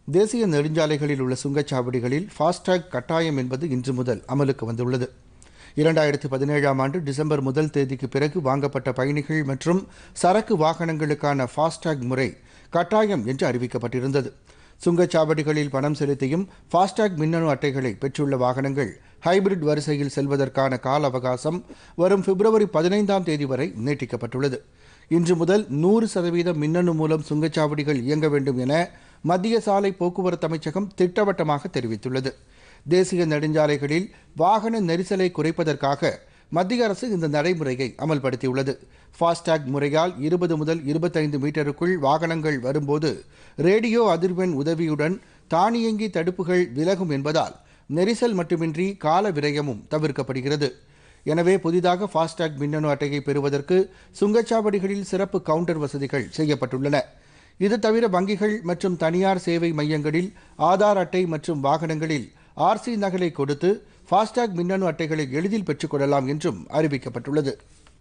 தேசிய நெடுஞ்சாலைகளில் உள்ள சுங்கச்சாவடிகளில் ஃபாஸ்டேக் கட்டாயம் என்பது இன்று முதல் அமலுக்கு வந்துள்ளது இரண்டாயிரத்து பதினேழாம் ஆண்டு டிசம்பர் முதல் தேதிக்கு பிறகு வாங்கப்பட்ட பயணிகள் மற்றும் சரக்கு வாகனங்களுக்கான ஃபாஸ்டேக் முறை கட்டாயம் என்று அறிவிக்கப்பட்டிருந்தது சுங்கச்சாவடிகளில் பணம் செலுத்தியும் ஃபாஸ்டேக் மின்னணு அட்டைகளை பெற்றுள்ள வாகனங்கள் ஹைபிரிட் வரிசையில் செல்வதற்கான கால அவகாசம் வரும் பிப்ரவரி பதினைந்தாம் தேதி வரை நீட்டிக்கப்பட்டுள்ளது இன்று முதல் நூறு சதவீதம் மின்னணு மூலம் சுங்கச்சாவடிகள் இயங்க வேண்டும் என மத்திய சாலை போக்குவரத்து அமைச்சகம் திட்டவட்டமாக தெரிவித்துள்ளது தேசிய நெடுஞ்சாலைகளில் வாகன நெரிசலை குறைப்பதற்காக மத்திய அரசு இந்த நடைமுறையை அமல்படுத்தியுள்ளது ஃபாஸ்டேக் முறையால் இருபது முதல் இருபத்தைந்து மீட்டருக்குள் வாகனங்கள் வரும்போது ரேடியோ அதிர்வெண் உதவியுடன் தானியங்கி தடுப்புகள் விலகும் என்பதால் நெரிசல் மட்டுமின்றி கால விரயமும் தவிர்க்கப்படுகிறது எனவே புதிதாக ஃபாஸ்டேக் மின்னணு அட்டையை பெறுவதற்கு சுங்கச்சாவடிகளில் சிறப்பு கவுண்டர் வசதிகள் செய்யப்பட்டுள்ளன இது தவிர வங்கிகள் மற்றும் தனியார் சேவை மையங்களில் ஆதார் அட்டை மற்றும் வாகனங்களில் ஆர்சி நகலை கொடுத்து ஃபாஸ்டேக் மின்னணு அட்டைகளை எளிதில் பெற்றுக்கொள்ளலாம் என்றும் அறிவிக்கப்பட்டுள்ளது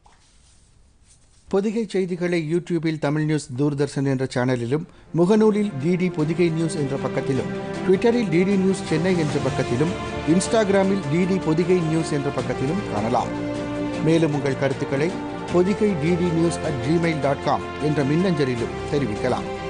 பொதிகை செய்திகளை யூடியூபில் தமிழ் நியூஸ் தூர்தர்ஷன் என்ற சேனலிலும் முகநூலில் டிடி பொதிகை நியூஸ் என்ற பக்கத்திலும் ட்விட்டரில் டிடி நியூஸ் சென்னை என்ற பக்கத்திலும் இன்ஸ்டாகிராமில் டிடி பொதிகை நியூஸ் என்ற பக்கத்திலும் காணலாம் மேலும் உங்கள் கருத்துக்களை Podhigai DD news at Gmail dot com என்ற மின்னஞ்சலிலும் தெரிவிக்கலாம்